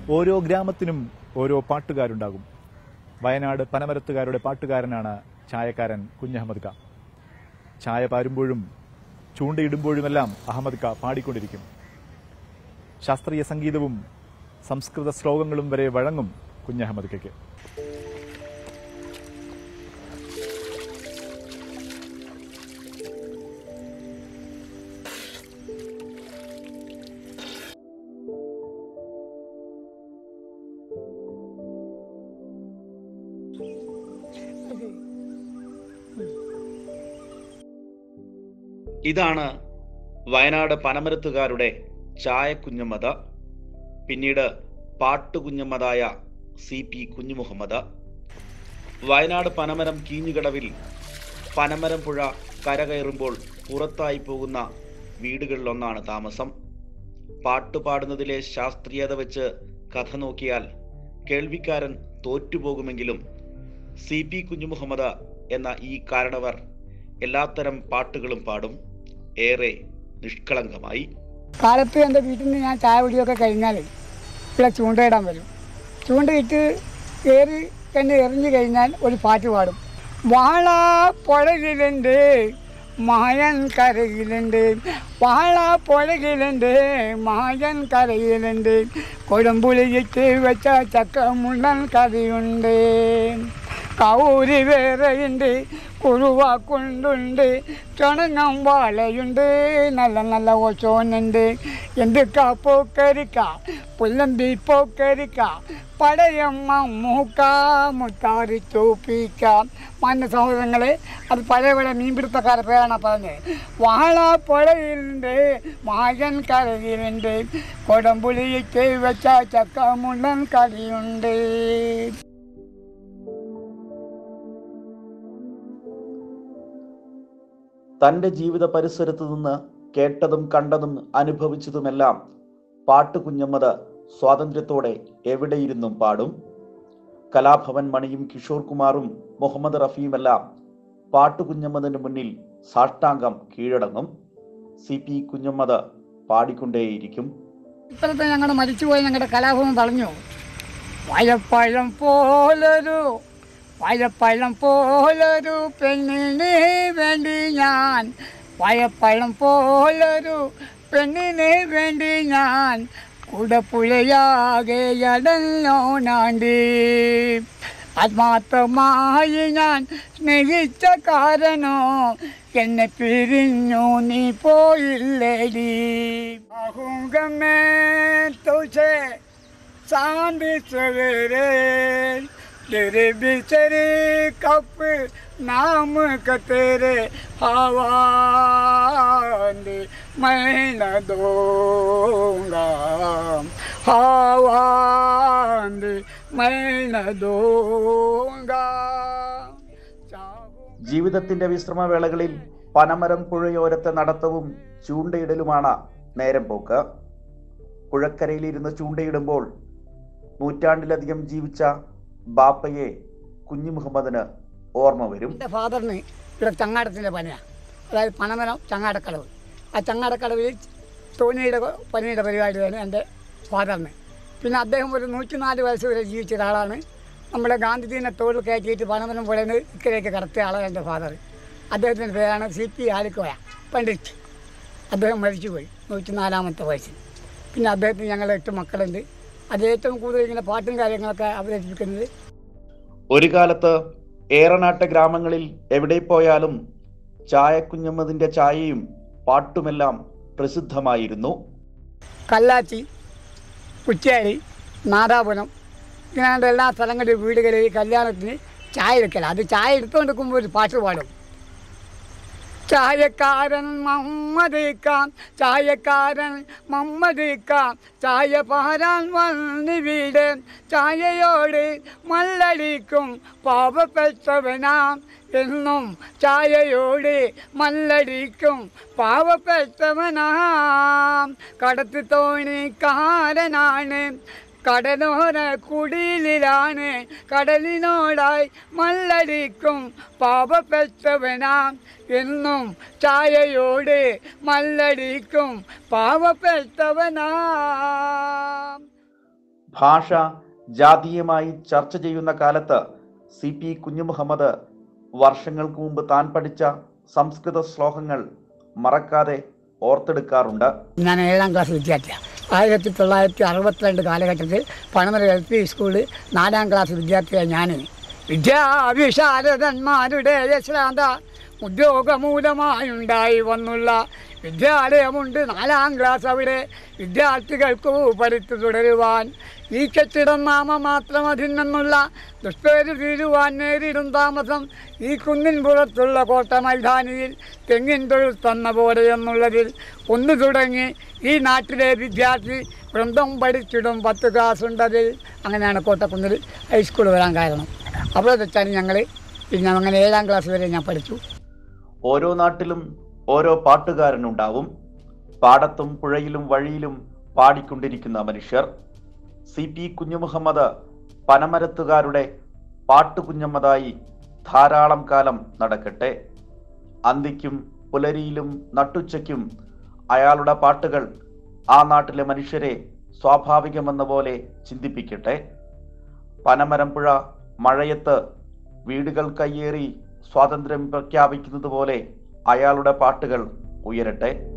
ഓരോ ഗ്രാമത്തിനും ഓരോ പാട്ടുകാരുണ്ടാകും വയനാട് പനമരത്തുകാരുടെ പാട്ടുകാരനാണ് ചായക്കാരൻ കുഞ്ഞഹമ്മദ് ക ചായ പാരുമ്പോഴും ചൂണ്ടയിടുമ്പോഴുമെല്ലാം അഹമ്മദ് ക പാടിക്കൊണ്ടിരിക്കും ശാസ്ത്രീയ സംഗീതവും സംസ്കൃത ശ്ലോകങ്ങളും വരെ വഴങ്ങും കുഞ്ഞഹമ്മദ് കയ്ക്ക് ഇതാണ് വയനാട് പനമരത്തുകാരുടെ ചായ കുഞ്ഞമ്മദ പിന്നീട് പാട്ടുകുഞ്ഞമ്മദായ സി പി കുഞ്ഞുമുഹമ്മദ് വയനാട് പനമരം കീഞ്ഞുകടവിൽ പനമരം പുഴ കരകയറുമ്പോൾ പുറത്തായി പോകുന്ന വീടുകളിലൊന്നാണ് താമസം പാട്ടുപാടുന്നതിലെ ശാസ്ത്രീയത വെച്ച് കഥ നോക്കിയാൽ കേൾവിക്കാരൻ തോറ്റുപോകുമെങ്കിലും സി പി കുഞ്ഞുമുഹമ്മദ് എന്ന ഈ കാരണവർ എല്ലാത്തരം പാട്ടുകളും പാടും ഏറെ നിഷ്കളങ്കമായി കാലത്ത് എൻ്റെ വീട്ടിൽ നിന്ന് ഞാൻ ചായ കുടിയൊക്കെ കഴിഞ്ഞാൽ ഇവിടെ ചൂണ്ടയിടാൻ വരും ചൂണ്ടയിട്ട് കയറി തന്നെ എറിഞ്ഞു കഴിഞ്ഞാൽ ഒരു പാട്ട് പാടും വാള പുഴകിലുണ്ട് മായൻ കരയിലുണ്ട് വാള പുഴകിലുണ്ട് മായൻ കരയിലുണ്ട് കൊടുമ്പുളിയിട്ട് വെച്ച ചക്ക മുള്ളൻ കറിയുണ്ട് കൗരി വേറെയുണ്ട് കുറുവാക്കുണ്ടുണ്ട് ചുണങ്ങം വാളയുണ്ട് നല്ല നല്ല ഓച്ചോനുണ്ട് എന്തുക്ക പോക്കരിക്ക പുല്ലമ്പി പോക്കരിക്ക പടയം മൂക്ക മുത്താറി ചോപ്പിക്ക മാന്യ സഹോദരങ്ങളെ അത് പഴയ പഴയ മീൻപിടുത്തക്കാരുടെ പേരാണ് പറഞ്ഞത് വാള പുഴയിലുണ്ട് മായൻ കരയിലുണ്ട് കൊടമ്പുളിയിട്ട് വെച്ച ചക്ക മുള്ളൻ കറിയുണ്ട് തന്റെ ജീവിത പരിസരത്ത് നിന്ന് കേട്ടതും കണ്ടതും അനുഭവിച്ചതുമെല്ലാം പാട്ടുകുഞ്ഞമ്മത് സ്വാതന്ത്ര്യത്തോടെ എവിടെയിരുന്നും പാടും കലാഭവൻ മണിയും കിഷോർ കുമാറും മുഹമ്മദ് റഫിയുമെല്ലാം പാട്ടുകുഞ്ഞമ്മദിന് മുന്നിൽ സാഷ്ടാംഗം കീഴടങ്ങും സി പി കുഞ്ഞമ്മദ് പാടിക്കൊണ്ടേയിരിക്കും ഇപ്പോഴത്തെ ഞങ്ങളുടെ മരിച്ചുപോയ ഞങ്ങളുടെ കലാഭവൻ പറഞ്ഞു വയപ്പഴം പോലൊരു വയപ്പഴം പോലൊരു പെണ്ണിന് വേണ്ടി ഞാൻ വയപ്പഴം പോലൊരു പെണ്ണിന് വേണ്ടി ഞാൻ കുടപ്പുഴയാകെ അടഞ്ഞോനാണ്ടി ആത്മാർത്ഥമായി ഞാൻ സ്നേഹിച്ച കാരണോ എന്നെ പിരിഞ്ഞു നീ പോയില്ലേടി അഹുങ്കമേ തുझे चांद सवेरे तेरे बिचरे कप नाम का तेरे हवांद मैं न दूंगा हवांद मैं न दूंगा चाहूं ജീവിതത്തിന്റെ വിശ്രമവേളകളിൽ പനമരം പുഴയോരത്തെ നടത്തവും ചൂണ്ടയിടലുമാണ് നേരം പോക്ക് പുഴക്കരയിലിരുന്ന് ചൂണ്ടയിടുമ്പോൾ നൂറ്റാണ്ടിലധികം ജീവിച്ച ബാപ്പയെ കുഞ്ഞു മുഹമ്മദിന് ഓർമ്മ വരും എൻ്റെ ഫാദറിന് ഇവിടെ ചങ്ങാടത്തിൻ്റെ പനിയാണ് അതായത് പനമരം ചങ്ങാടക്കടവ് ആ ചങ്ങാടക്കടവിൽ തോണിയുടെ പനിയുടെ പരിപാടിയാണ് എൻ്റെ ഫാദറിന് പിന്നെ അദ്ദേഹം ഒരു നൂറ്റിനാല് വയസ്സ് വരെ ജീവിച്ച ഒരാളാണ് നമ്മുടെ ഗാന്ധിജീനെ തോളിൽ കയറ്റിയിട്ട് പനമരം പുഴയിൽ ഇക്കരയ്ക്ക് കടത്തിയ ആളാണ് എൻ്റെ ഫാദർ അദ്ദേഹത്തിൻ്റെ പേരാണ് സി പി ആലിക്കോയ പണ്ഡിറ്റ് അദ്ദേഹം മരിച്ചുപോയി നൂറ്റിനാലാമത്തെ വയസ്സിൽ പിന്നെ അദ്ദേഹത്തിന് ഞങ്ങൾ എട്ട് മക്കളുണ്ട് അത് ഏറ്റവും കൂടുതൽ ഇങ്ങനെ പാട്ടും കാര്യങ്ങളൊക്കെ അവതരിപ്പിക്കുന്നത് ഒരു കാലത്ത് ഏറനാട്ട ഗ്രാമങ്ങളിൽ എവിടെ പോയാലും ചായക്കുഞ്ഞമ്മദിന്റെ ചായയും പാട്ടുമെല്ലാം പ്രസിദ്ധമായിരുന്നു കല്ലാച്ചി കുറ്റ്യാടി നാദാപുരം ഇങ്ങനെ എല്ലാ സ്ഥലങ്ങളിലും വീടുകളിൽ കല്യാണത്തിന് ചായ എടുക്കല അത് ചായ എടുത്തുകൊണ്ട് നിൽക്കുമ്പോൾ ഒരു പാട്ട് പാടും ചായക്കാരൻ മമ്മദിക്കാം ചായക്കാരൻ മമ്മദിക്കാം ചായ പാരാൻ വന്ന് വീട് ചായയോട് മല്ലടിക്കും പാവപ്പെട്ടവനാം എന്നും ചായയോട് മല്ലടിക്കും പാവപ്പെട്ടവനാം കടത്ത് തോണിക്കാരനാണ് കടലോര കുടിലിലാണ് കടലിനോടായി മല്ലടിക്കും പാവപ്പെട്ടവനാം എന്നും ചായയോട് മല്ലടിക്കും പാവപ്പെട്ടവനാം ഭാഷ ജാതീയമായി ചർച്ച ചെയ്യുന്ന കാലത്ത് സി പി കുഞ്ഞുമുഹമ്മദ് വർഷങ്ങൾക്ക് മുമ്പ് താൻ പഠിച്ച സംസ്കൃത ശ്ലോകങ്ങൾ മറക്കാതെ ഓർത്തെടുക്കാറുണ്ട് ഞാൻ ഏഴാം ക്ലാസ് വിദ്യാർത്ഥിയാണ് ആയിരത്തി തൊള്ളായിരത്തി അറുപത്തിരണ്ട് കാലഘട്ടത്തിൽ പണമര എൽ പി സ്കൂളിൽ നാലാം ക്ലാസ് വിദ്യാർത്ഥിയായ ഞാൻ വിദ്യാവിശാരദന്മാരുടെ യശ്രാന്ത ഉദ്യോഗമൂലമായുണ്ടായി വന്നുള്ള വിദ്യാലയമുണ്ട് നാലാം ക്ലാസ് അവിടെ വിദ്യാർത്ഥികൾക്ക് പഠിച്ചു തുടരുവാൻ ഈ കെട്ടിടം നാമ മാത്രം അതിനെന്നുള്ള ദുഷ്പേര് തീരുവാൻ നേരിടും താമസം ഈ കുന്നിൻ പുറത്തുള്ള കോട്ട മൈതാനിയിൽ തെങ്ങിൻ തൊഴിൽ തന്ന പോലെ എന്നുള്ളതിൽ ഒന്ന് തുടങ്ങി ഈ നാട്ടിലെ വിദ്യാർത്ഥി വൃന്ദം പഠിച്ചിടും പത്ത് ക്ലാസ് ഉണ്ടതിൽ അങ്ങനെയാണ് കോട്ടക്കുന്നിൽ ഹൈസ്കൂൾ വരാൻ കാരണം അവിടെ വെച്ചാണ് ഞങ്ങൾ പിന്നെ അങ്ങനെ ഏഴാം ക്ലാസ് വരെ ഞാൻ പഠിച്ചു ഓരോ നാട്ടിലും ഓരോ പാട്ടുകാരനുണ്ടാവും പാടത്തും പുഴയിലും വഴിയിലും പാടിക്കൊണ്ടിരിക്കുന്ന മനുഷ്യർ സി പി കുഞ്ഞുമുഹമ്മദ് പനമരത്തുകാരുടെ പാട്ടുകുഞ്ഞമ്മതായി ധാരാളം കാലം നടക്കട്ടെ അന്തിക്കും പുലരിയിലും നട്ടുച്ചയ്ക്കും അയാളുടെ പാട്ടുകൾ ആ നാട്ടിലെ മനുഷ്യരെ സ്വാഭാവികമെന്ന പോലെ ചിന്തിപ്പിക്കട്ടെ പനമരം പുഴ മഴയത്ത് വീടുകൾ കയ്യേറി സ്വാതന്ത്ര്യം പ്രഖ്യാപിക്കുന്നത് പോലെ അയാളുടെ പാട്ടുകൾ ഉയരട്ടെ